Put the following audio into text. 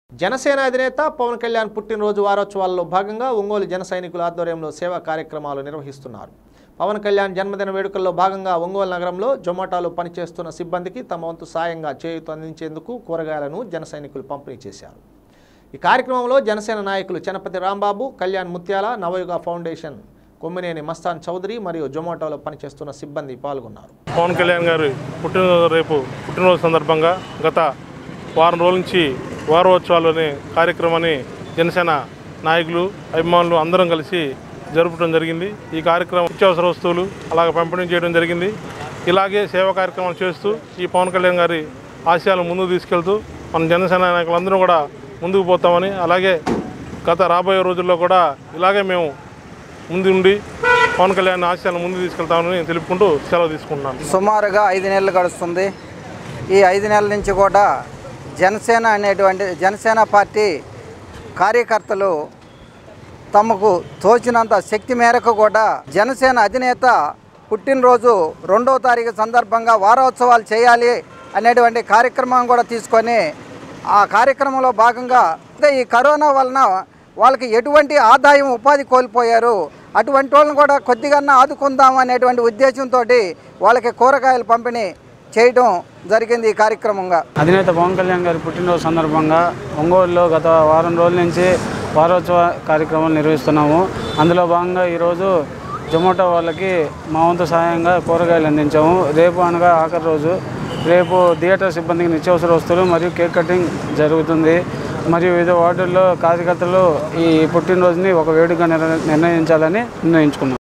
జనసేన అధినేత పవన్ కళ్యాణ్ పుట్టినరోజు వారోత్సవాల్లో భాగంగా ఒంగోలు జన సైనికుల ఆధ్వర్యంలో సేవా కార్యక్రమాలు నిర్వహిస్తున్నారు పవన్ కళ్యాణ్ జన్మదిన వేడుకల్లో భాగంగా ఒంగోలు నగరంలో జొమాటోలో పనిచేస్తున్న సిబ్బందికి తమ వంతు సాయంగా చేయూత అందించేందుకు కూరగాయలను జన సైనికులు పంపిణీ చేశారు ఈ కార్యక్రమంలో జనసేన నాయకులు చనపతి రాంబాబు కళ్యాణ్ ముత్యాల నవయుగ ఫౌండేషన్ కొమ్మినేని మస్తాన్ చౌదరి మరియు జొమాటోలో పనిచేస్తున్న సిబ్బంది పాల్గొన్నారు పవన్ కళ్యాణ్ గారి పుట్టినరోజు రేపు పుట్టినరోజు సందర్భంగా గత వారం రోజుల నుంచి వారోత్సవాలు అనే కార్యక్రమాన్ని జనసేన నాయకులు అభిమానులు అందరం కలిసి జరపడం జరిగింది ఈ కార్యక్రమం నిత్యావసర వస్తువులు అలాగే పంపిణీ చేయడం జరిగింది ఇలాగే సేవా కార్యక్రమాలు చేస్తూ ఈ పవన్ కళ్యాణ్ గారి ఆశయాలను ముందుకు తీసుకెళ్తూ మన జనసేన నాయకులందరూ కూడా ముందుకు పోతామని అలాగే గత రాబోయే రోజుల్లో కూడా ఇలాగే మేము ముందుండి పవన్ కళ్యాణ్ ఆశయాలను ముందుకు తీసుకెళ్తామని తెలుపుకుంటూ సెలవు తీసుకుంటున్నాను సుమారుగా ఐదు నెలలు గడుస్తుంది ఈ ఐదు నెలల నుంచి కూడా జనసేన అనేటువంటి జనసేన పార్టీ కార్యకర్తలు తమకు తోచినంత శక్తి మేరకు కూడా జనసేన అధినేత పుట్టినరోజు రెండవ తారీఖు సందర్భంగా వారోత్సవాలు చేయాలి అనేటువంటి కార్యక్రమం కూడా తీసుకొని ఆ కార్యక్రమంలో భాగంగా అంటే ఈ కరోనా వలన వాళ్ళకి ఎటువంటి ఆదాయం ఉపాధి కోల్పోయారు అటువంటి వాళ్ళని కూడా కొద్దిగా ఆదుకుందాం అనేటువంటి ఉద్దేశంతో వాళ్ళకి కూరగాయలు పంపిణీ చేయడం జరిగింది ఈ కార్యక్రమంగా అధినేత పవన్ కళ్యాణ్ గారి పుట్టినరోజు సందర్భంగా ఒంగోలులో గత వారం రోజుల నుంచి వారోత్సవ కార్యక్రమాలు నిర్వహిస్తున్నాము అందులో భాగంగా ఈరోజు జొమాటో వాళ్ళకి మా వంతు సహాయంగా కూరగాయలు అందించాము రేపు అనగా ఆఖరి రోజు రేపు థియేటర్ సిబ్బందికి నిత్యావసర వస్తువులు మరియు కేక్ కటింగ్ జరుగుతుంది మరియు వివిధ వార్డుల్లో కార్యకర్తలు ఈ పుట్టినరోజుని ఒక వేడుకగా నిర్ణ- నిర్ణయించాలని నిర్ణయించుకున్నాం